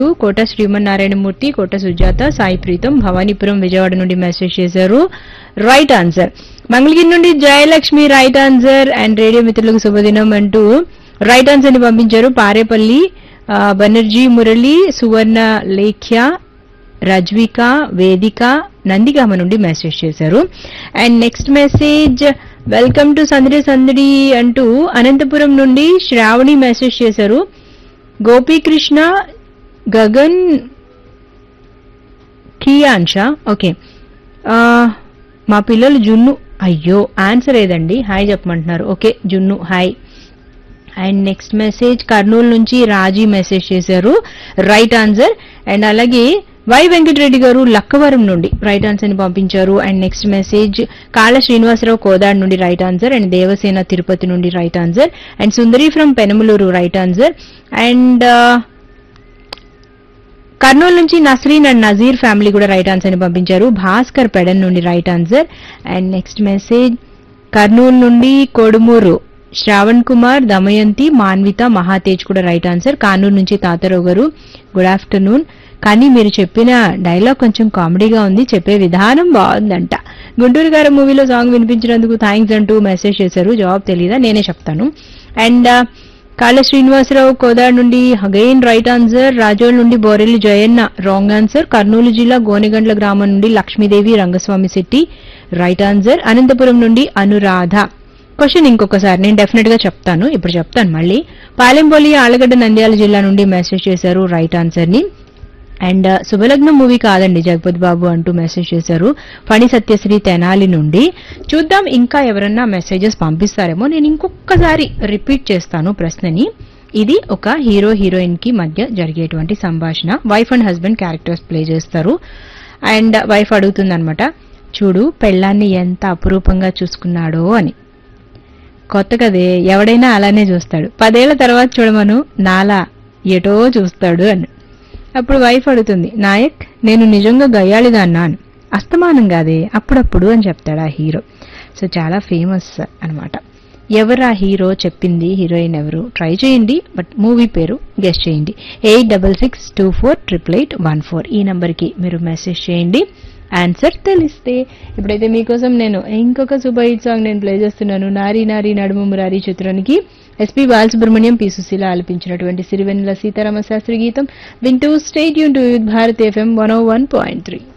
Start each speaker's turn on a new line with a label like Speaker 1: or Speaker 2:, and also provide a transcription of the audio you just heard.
Speaker 1: కోట శ్రీమన్నారాయణమూర్తి కోట సుజాత సాయి ప్రీతం భవానీపురం విజయవాడ నుండి మెసేజ్ చేశారు right answer Mangalagiri నుండి Jayalakshmi right answer and radio మిత్రులకు శుభదినం అంటూ రైట్ ఆన్సర్ ని పంపించారు పారేపల్లి ఆ, బెనర్జీ మురళి సువర్ణ లేఖ్య రజ్విక వేదిక నందిగామ నుండి మెసేజ్ చేశారు and next message welcome to సందడి సందడి అంటూ అనంతపురం నుండి శ్రావణి మెసేజ్ చేశారు గోపీకృష్ణ గగన్ కియాన్షా ఓకే ఆ, మా పిల్లలు జున్ను అయ్యో ఆన్సర్ ఏదండి హాయ్ చెప్పమంటున్నారు okay Junnu hi and next message Kurnool నుంచి రాజీ మెసేజ్ చేశారు రైట్ ఆన్సర్ అండ్ అలాగే వై వెంకటరెడ్డి గారు లక్కవరం నుండి రైట్ ఆన్సర్ ని పంపించారు అండ్ నెక్స్ట్ మెసేజ్ కాళ శ్రీనివాసరావు కోదాడ్ నుండి right answer and Devasena Tirupati నుండి right answer and Sundari from Penamaluru right answer and Kurnool నుంచి నస్రీన్ అండ్ నజీర్ ఫ్యామిలీ కూడా రైట్ ఆన్సర్ ని పంపించారు భాస్కర్ పెడన్ నుండి right answer and next message Kurnool నుండి కొడుమూరు శ్రావణ్ కుమార్ దమయంతి మాన్విత మహాతేజ్ కూడా రైట్ ఆన్సర్ కానూరు నుంచి తాతారావు గారు గుడ్ ఆఫ్టర్నూన్ కానీ మీరు చెప్పిన డైలాగ్ కొంచెం కామెడీగా ఉంది చెప్పే విధానం బాగుందంట గుంటూరు గారు మూవీలో సాంగ్ వినిపించినందుకు థ్యాంక్స్ అంటూ మెసేజ్ చేశారు జవాబు తెలీదా నేనే చెప్తాను అండ్ కాళ శ్రీనివాసరావు కోదాడ్ నుండి అగైన్ రైట్ ఆన్సర్ రాజోల్ నుండి బోరెల్లి జయన్న రాంగ్ ఆన్సర్ కర్నూలు జిల్లా గోనెగండ్ల గ్రామం నుండి లక్ష్మీదేవి రంగస్వామి శెట్టి రైట్ ఆన్సర్ అనంతపురం నుండి అనురాధ క్వశ్చన్ ఇంకొకసారి నేను డెఫినెట్ గా చెప్తాను ఇప్పుడు చెప్తాను మళ్ళీ పాలెంపల్లి ఆలగడ్డ నంద్యాల జిల్లా నుండి మెసేజ్ చేశారు రైట్ ఆన్సర్ ని అండ్ శుభలగ్నం మూవీ కాదండి జగపతి బాబు అంటూ మెసేజ్ చేశారు ఫణి సత్యశ్రీ తెనాలి నుండి చూద్దాం ఇంకా ఎవరన్నా మెసేజెస్ పంపిస్తారేమో నేను ఇంకొకసారి రిపీట్ చేస్తాను ప్రశ్నని ఇది ఒక హీరో హీరోయిన్ కి మధ్య జరిగేటువంటి సంభాషణ wife and husband characters play చేస్తారు అండ్ వైఫ్ అడుగుతుందన్నమాట చూడు పెళ్ళాన్ని ఎంత అపురూపంగా చూసుకున్నాడో అని కొత్త కదే ఎవడైనా అలానే చూస్తాడు పదేళ్ల తర్వాత చూడమను నాలా ఎటో చూస్తాడు అని అప్పుడు వైఫ్ అడుగుతుంది నాయక్ నేను నిజంగా గయ్యాళిదాన్నా అని అస్తమానం కాదే అప్పుడప్పుడు అని చెప్తాడు ఆ హీరో సో చాలా ఫేమస్ అన్నమాట ఎవరు ఆ హీరో చెప్పింది హీరోయిన్ ఎవరు ట్రై చేయండి బట్ మూవీ పేరు గెస్ట్ చేయండి eight double six two four triple eight one four ఈ నంబర్కి మీరు మెసేజ్ చేయండి ఆన్సర్ తెలిస్తే ఇప్పుడైతే మీకోసం నేను ఇంకొక సూపర్ హిట్ సాంగ్ నేను ప్లే చేస్తున్నాను నారీ నారీ నడుము మురారి చిత్రానికి ఎస్పి బాలసుబ్రహ్మణ్యం పి సుశీల ఆలపించినటువంటి సిరివెన్నెల సీతారామ శాస్త్రి గీతం వింటూ స్టేట్ యూన్ to Bharat FM one o one point three